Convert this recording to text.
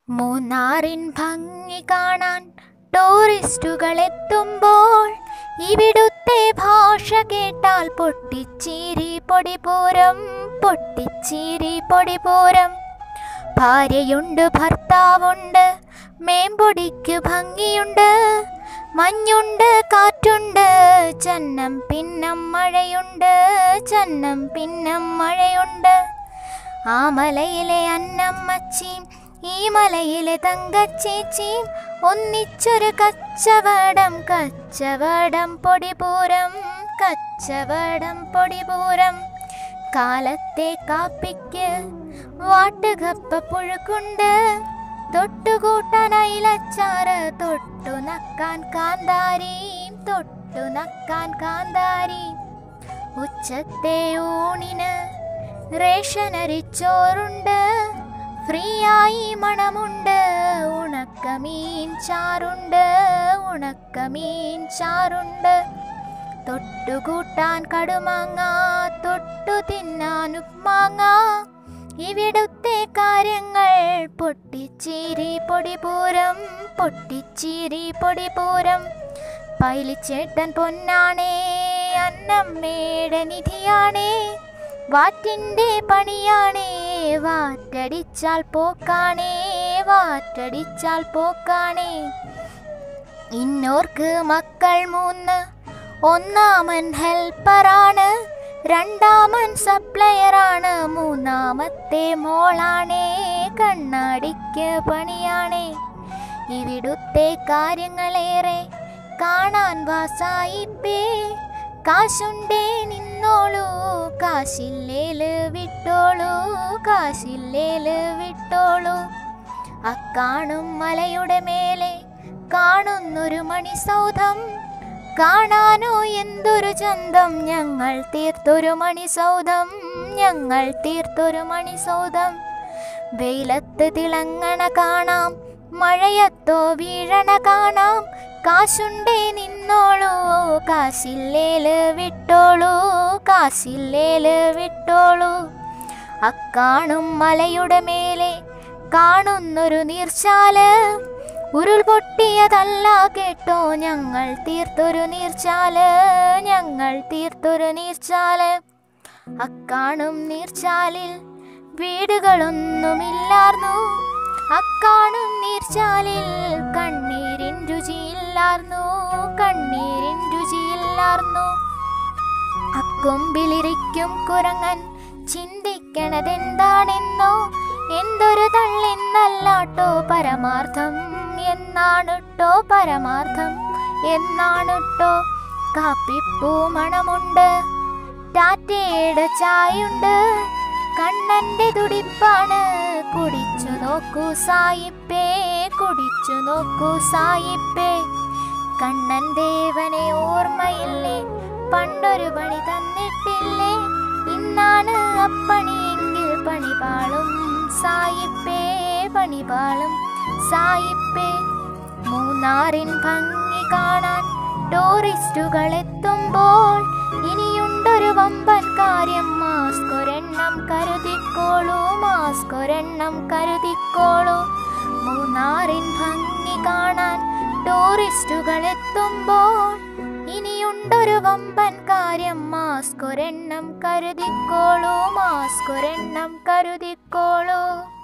മൂന്നാറിൻ ഭംഗി കാണാൻ ടൂറിസ്റ്റുകൾ എത്തുമ്പോൾ ഇവിടുത്തെ ഭാഷ കേട്ടാൽ പൊട്ടിച്ചീരി പൊടിപൂരം പൊട്ടിച്ചീരി പൊടിപൂരം ഭാര്യയുണ്ട് ഭർത്താവുണ്ട് മേമ്പൊടിക്ക് ഭംഗിയുണ്ട് മഞ്ഞുണ്ട് കാറ്റുണ്ട് ചന്നം പിന്നം മഴയുണ്ട് ചന്നം പിന്നം മഴയുണ്ട് ആ മലയിലെ അന്നമ്മച്ചിയും ഈ മലയിലെ തങ്കച്ചേച്ചിയും ഒന്നിച്ചൊരു കച്ചവടം കച്ചവടം പൊടിപൂരം കച്ചവടം പൊടിപൂരം കാലത്തെ കാപ്പിക്ക് വാട്ടുകപ്പ പുഴുക്കുണ്ട് തൊട്ടുകൂട്ടാൻ അയിലച്ചാറ് തൊട്ടു നക്കാൻ കാന്താരി തൊട്ടു നക്കാൻ കാന്താരി ഉച്ചത്തെ ഊണിന് റേഷൻ അരിച്ചോറുണ്ട് ഫ്രീ ആയി മണമുണ്ട് ഉണക്കമീൻ ചാറുണ്ട് ഉണക്കമീൻ ചാറുണ്ട് തൊട്ടുകൂട്ടാൻ കടുമാങ്ങ തൊട്ടു തിന്നാൻ ഉപ്മാങ്ങ ഇവിടുത്തെ കാര്യങ്ങൾ പൊട്ടിച്ചീരി പൊടിപൂരം പൊട്ടിച്ചീരി പൊടിപൂരം പൈലിച്ചേട്ടൻ പൊന്നാണേ അന്നമ്മയുടെ നിധിയാണേ വാറ്റിൻ്റെ പണിയാണേ വാറ്റടിച്ചാൽ പോക്കാണേ വാറ്റടിച്ചാൽ പോക്കാണേ ഇന്നോർക്ക് മക്കൾ മൂന്ന് ഒന്നാമൻ ഹെൽപ്പറാണ് രണ്ടാമൻ സപ്ലയറാണ് മൂന്നാമത്തെ മോളാണേ കണ്ണാടിക്ക് പണിയാണേ ഇവിടുത്തെ കാര്യങ്ങളേറെ കാണാൻ വാസായിപ്പേ കാശുണ്ടേ നിന്നോളൂ കാശില്ലേല് വിട്ടോളൂ കാശില്ലേല് വിട്ടോളൂ അക്കാണും മലയുടെ മേലെ കാണുന്നൊരു മണിസൗധം കാണാനോ എന്തൊരു ചന്തം ഞങ്ങൾ തീർത്തൊരു മണിസൗധം ഞങ്ങൾ തീർത്തൊരു മണിസൗധം വെയിലത്ത് തിളങ്ങണ കാണാം മഴയത്തോ വീഴണ കാണാം കാശുണ്ടേ നിന്നോളൂ കാശില്ലേല് വിട്ടോളൂ കാശില്ലേല് വിട്ടോളൂ അക്കാണും മലയുടെ മേലെ കാണുന്നൊരു നീർച്ചാല് ഉരുൾപൊട്ടിയതല്ല കേട്ടോ ഞങ്ങൾ തീർത്തൊരു നീർച്ചാല് ഞങ്ങൾ തീർത്തൊരു നീർച്ചാല് അക്കാണും നീർച്ചാലിൽ വീടുകളൊന്നുമില്ലാർന്നു അക്കാണും നീർച്ചാലിൽ കണ്ണീരിൻ രുചിയില്ലാർന്നു കണ്ണീരിൻ രുചിയില്ലാർന്നു അക്കൊമ്പിലിരിക്കും കുരങ്ങൻ ചിന്തിക്കണതെന്താണെന്നോ എന്തൊരു തള്ളിന്നല്ലാട്ടോ പരമാർത്ഥം എന്നാണുട്ടോ പരമാർത്ഥം എന്നാണുട്ടോ കാപ്പിപ്പൂ മണമുണ്ട് ടാറ്റയുടെ ചായുണ്ട് കണ്ണന്റെ തുടിപ്പാണ് കുടിച്ചു നോക്കൂ സായിപ്പേ കുടിച്ചു നോക്കൂ സായിപ്പേ കണ്ണൻ ദേവനെ ഓർമ്മയില്ലേ പണ്ടൊരു പണി തന്നിട്ടില്ലേ ഇന്നാണ് അപ്പണിയെങ്കിൽ പണിപാളും സായിപ്പേ പണിപാളും സായിപ്പേ മൂന്നാറിൻ ഭംഗി കാണാൻ ടൂറിസ്റ്റുകൾ എത്തുമ്പോൾ ഇനിയുണ്ടൊരു വമ്പൻ കാര്യം മാസ്ക് ഒരെണ്ണം കരുതിക്കോളൂ മാസ്ക് ഒരെണ്ണം കരുതിക്കോളൂ മൂന്നാറിൻ ഭംഗി കാണാൻ ടൂറിസ്റ്റുകൾ എത്തുമ്പോൾ ഇനിയുണ്ടൊരു വമ്പൻ കാര്യം മാസ്ക് ഒരെണ്ണം കരുതിക്കോളൂ മാസ്ക് ഒരെണ്ണം കരുതിക്കോളൂ